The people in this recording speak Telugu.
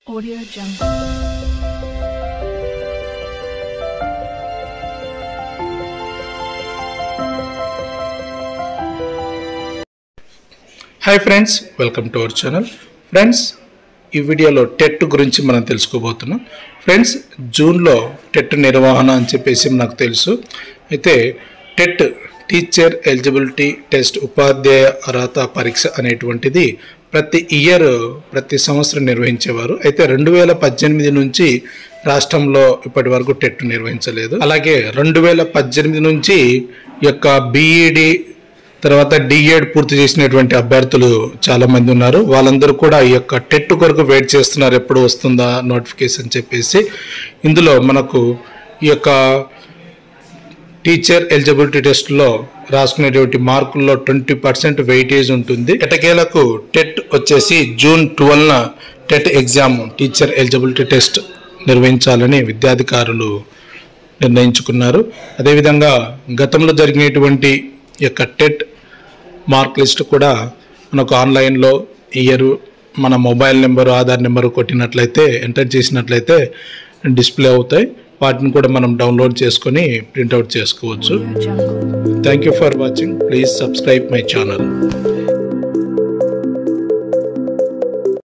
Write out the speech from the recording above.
Audio Jungle. Hi friends welcome to our channel friends ఈ వీడియోలో టెట్ గురించి మనం తెలుసుకోబోతున్నాం ఫ్రెండ్స్ జూన్లో టెట్ నిర్వహణ అని చెప్పేసి నాకు తెలుసు అయితే టెట్ టీచర్ ఎలిజిబిలిటీ టెస్ట్ ఉపాధ్యాయ అర్హత పరీక్ష అనేటువంటిది ప్రతి ఇయర్ ప్రతి సంవత్సరం నిర్వహించేవారు అయితే రెండు వేల పద్దెనిమిది నుంచి రాష్ట్రంలో ఇప్పటి వరకు టెట్ నిర్వహించలేదు అలాగే రెండు వేల పద్దెనిమిది నుంచి ఈ యొక్క బీఈడి తర్వాత డిఎడ్ పూర్తి చేసినటువంటి అభ్యర్థులు చాలా మంది ఉన్నారు వాళ్ళందరూ కూడా ఈ యొక్క టెట్ కొరకు వెయిట్ చేస్తున్నారు ఎప్పుడు వస్తుందా నోటిఫికేషన్ చెప్పేసి ఇందులో మనకు ఈ యొక్క టీచర్ ఎలిజిబిలిటీ టెస్ట్లో రాసుకునేటువంటి మార్కుల్లో ట్వంటీ పర్సెంట్ వెయిటేజ్ ఉంటుంది ఎటకేలకు టెట్ వచ్చేసి జూన్ ట్వెల్వ్న TET exam teacher eligibility test నిర్వహించాలని విద్యాధికారులు నిర్ణయించుకున్నారు అదేవిధంగా గతంలో జరిగినటువంటి ఈ యొక్క టెట్ మార్క్ లిస్ట్ కూడా మనకు ఆన్లైన్లో ఇయర్ మన మొబైల్ నెంబరు ఆధార్ నెంబరు కొట్టినట్లయితే ఎంటర్ చేసినట్లయితే డిస్ప్లే అవుతాయి వాటిని కూడా మనం డౌన్లోడ్ చేసుకొని ప్రింట్అవుట్ చేసుకోవచ్చు Audio Jungle. Thank you for watching please subscribe my channel